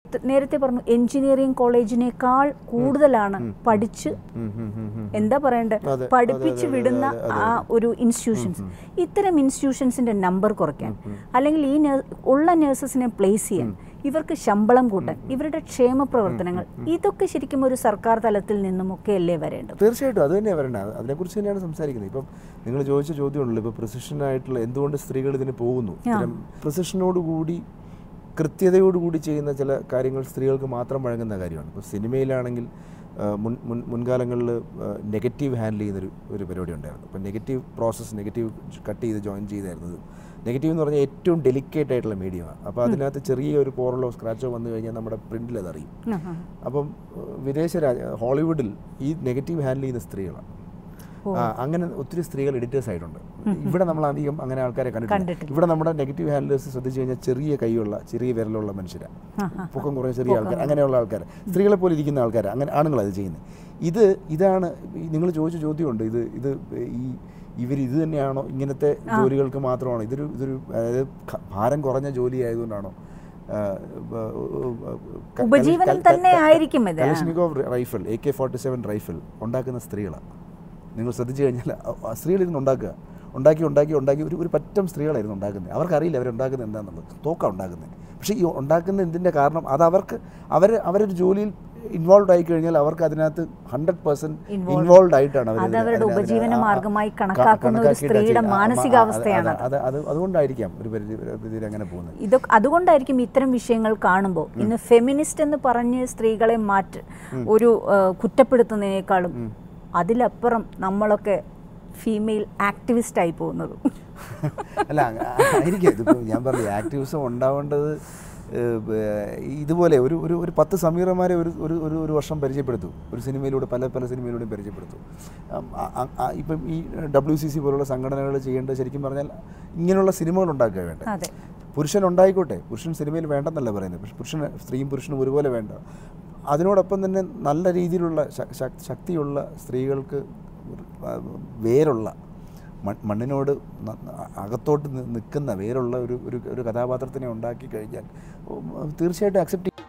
ത- നേരത്തെ പറഞ്ഞു എഞ്ചിനീയറിംഗ് കോളേജിനേക്കാൾ കൂടുതലാണ് പഠിച്ച് ഉം, ഉം, ഉം, ഉം. എന്താ പറയണ്ടേ അതെ, പഠിപ്പിച്ച് അതെ, അതെ, വിടുന്ന അതെ, അതെ, ആ ഒരു ഇൻസ്റ്റിറ്റ്യൂഷൻസ് ഇത്തരം ഇൻസ്റ്റിറ്റ്യൂഷൻസിന്റെ നമ്പർ കുറയ്ക്കാൻ അല്ലെങ്കിൽ ഈ നേ- ഉള്ള നഴ്സസിനെ പ്ലേസ് ചെയ്യാൻ ഇവർക്ക് ശമ്പളം കൂട്ടാൻ ഇവരുടെ ക്ഷേമ പ്രവർത്തനങ്ങൾ ഇതൊക്കെ ശരിക്കും ഒരു സർക്കാർ തലത്തിൽ നിന്നുമൊക്കെ അല്ലേ വരേണ്ടത് തീർച്ചയായിട്ടും അത് തന്നെയാണ് വരേണ്ടത് അത് അതിനെക്കുറിച്ച് തന്നെയാണ് സംസാരിക്കുന്നത് ഇപ്പം നിങ്ങൾ ചോദിച്ച ചോദ്യമുണ്ടല്ലോ ഇപ്പോൾ precision ആയിട്ടുള്ള എന്തുകൊണ്ട് സ്ത്രീകൾ ഇതിന് പോകുന്നു ഇത്തരം പ്രസിഷനോടുകൂടി കൃത്യതയോടുകൂടി ചെയ്യുന്ന ചില കാര്യങ്ങൾ സ്ത്രീകൾക്ക് മാത്രം വഴങ്ങുന്ന കാര്യമാണ് ഇപ്പോൾ സിനിമയിലാണെങ്കിൽ ആ, മുൻ മുൻ മുൻകാലങ്ങളിൽ നെഗറ്റീവ് ഹാൻഡിൽ ചെയ്യുന്നൊരു ഒരു പരിപാടി ഉണ്ടായിരുന്നു അപ്പോൾ നെഗറ്റീവ് പ്രോസസ്സ് നെഗറ്റീവ് കട്ട് ചെയ്ത് ജോയിൻ ചെയ്തായിരുന്നത് നെഗറ്റീവ് എന്ന് പറഞ്ഞാൽ ഏറ്റവും ഡെലിക്കേറ്റ് ആയിട്ടുള്ള മീഡിയമാണ് അപ്പോൾ അതിനകത്ത് ചെറിയ ഒരു പോറലോ സ്ക്രാച്ചോ വന്നു കഴിഞ്ഞാൽ നമ്മുടെ പ്രിൻറ്റിൽ അതറിയും ആഹാ. അപ്പം ഏഹ്, വിദേശ രാജ്യ ഹോളിവുഡിൽ ഈ നെഗറ്റീവ് ഹാൻഡിൽ ചെയ്യുന്ന സ്ത്രീകളാണ് ആ, അങ്ങനെ ഒത്തിരി സ്ത്രീകൾ എഡിറ്റേഴ്സ് ആയിട്ടുണ്ട് ഇവിടെ നമ്മൾ അധികം അങ്ങനെ ആൾക്കാരെ കണ്ടിട്ടില്ല കണ്ടിട്ടില്ല. ഇവിടെ നമ്മുടെ നെഗറ്റീവ് ഹാൻഡിലേഴ്സ് ശ്രദ്ധിച്ചു കഴിഞ്ഞാൽ ചെറിയ കൈയുള്ള ചെറിയ വിരലുള്ള മനുഷ്യരാണ് പൊക്കം കുറഞ്ഞ ചെറിയ ആൾക്കാർ അങ്ങനെയുള്ള ആൾക്കാർ സ്ത്രീകളെ പോലെ ഇരിക്കുന്ന ആൾക്കാർ അങ്ങനെ ആണുങ്ങളത് ചെയ്യുന്നത് ഇത് ഇതാണ് നിങ്ങൾ ചോദിച്ച ചോദ്യമുണ്ട് ഇത് ഇത് ഈ ഇവർ ഇത് തന്നെയാണോ ഇങ്ങനത്തെ ജോലികൾക്ക് മാത്രമാണോ ഇതൊരു ഇതൊരു അതായത് ഖ- ഭാരം കുറഞ്ഞ ജോലി ആയതുകൊണ്ടാണോ ആ, ബ- ക- ഉപജീവനം കൽ- കൽ- തന്നെ കൽ- ആയിരിക്കും ഇത്. Kalashnikov rifle A K forty seven rifle ഉണ്ടാക്കുന്ന സ്ത്രീകളാണ് നിങ്ങൾ ശ്രദ്ധിച്ചു കഴിഞ്ഞാൽ സ്ത്രീകളിരുന്ന് ഉണ്ടാക്കുക ഉണ്ടാക്കി ഉണ്ടാക്കി ഉണ്ടാക്കി ഒരു ഒരു പറ്റം സ്ത്രീകളായിരുന്നു ഉണ്ടാക്കുന്നത് അവർക്കറിയില്ല അവരുണ്ടാക്കുന്നത് എന്താണെന്നുള്ളത് തോക്ക ഉണ്ടാക്കുന്നത് പക്ഷേ ഈ ഉണ്ടാക്കുന്ന എന്തിൻ്റെ കാരണം അത് അവർക്ക് അവർ അവരൊരു ജോലിയിൽ ഇൻവോൾവ് ആയി കഴിഞ്ഞാൽ അവർക്ക് അതിനകത്ത് ഹൺഡ്രഡ് പെർസെൻറ്റ് ഇൻവോൾവ് ആയിട്ടാണ് അവർ അത് അവരുടെ ഉപജീവന മാർഗമായി കണക്കാക്കുന്ന ഒരു സ്ത്രീയുടെ മാനസികാവസ്ഥയാണ് അത് അത് അതുകൊണ്ടായിരിക്കാം ഒരു പരിധി പരിധിയിൽ അങ്ങനെ പോകുന്നത് ഇതൊക്കെ അതുകൊണ്ടായിരിക്കും ഇത്തരം വിഷയങ്ങൾ കാണുമ്പോൾ ഇന്ന് ഫെമിനിസ്റ്റ് എന്ന് പറഞ്ഞ് സ്ത്രീകളെ മാറ്റ് ഒരു ആ, കുറ്റപ്പെടുത്തുന്നതിനേക്കാളും അതിലപ്പുറം നമ്മളൊക്കെ ഫീമെയിൽ ആക്ടിവിസ്റ്റ് ആയി പോകുന്നത് അല്ല അങ്ങ- ആയിരിക്കും ഇതിപ്പോൾ ഞാൻ പറഞ്ഞു ആക്ടിവിസം ഉണ്ടാവേണ്ടത് ഏഹ്, ബ- ഇതുപോലെ ഒരു ഒരു ഒരു പത്ത് സമീറന്മാരെ ഒരു ഒരു ഒരു ഒരു വർഷം പരിചയപ്പെടുത്തു ഒരു സിനിമയിലൂടെ പല പല സിനിമയിലൂടെയും പരിചയപ്പെടുത്തു ഉം, ആ- ആ- ആ- ഇപ്പം ഈ ഡബ്ല്യു സി സി പോലുള്ള സംഘടനകൾ ചെയ്യേണ്ടത് ശരിക്കും പറഞ്ഞാൽ ഇങ്ങനെയുള്ള സിനിമകൾ ഉണ്ടാക്കുക വേണ്ട അതെ പുരുഷൻ ഉണ്ടായിക്കോട്ടെ പുരുഷൻ സിനിമയിൽ വേണ്ടെന്നല്ല പറയുന്നത് പക്ഷെ പുരുഷന് സ്ത്രീയും പുരുഷനും ഒരുപോലെ വേണ്ട അതിനോടൊപ്പം തന്നെ നല്ല രീതിയിലുള്ള ശ- ശ- ശക്തിയുള്ള സ്ത്രീകൾക്ക് വേരുള്ള മൺ- മണ്ണിനോട് ന- അകത്തോട്ട് നി- നിൽക്കുന്ന വേരുള്ള ഒരു ഒരു ഒരു കഥാപാത്രത്തിനെ ഉണ്ടാക്കി കഴിഞ്ഞാൽ ഉം, തീർച്ചയായിട്ടും അക്സെപ്റ്റ്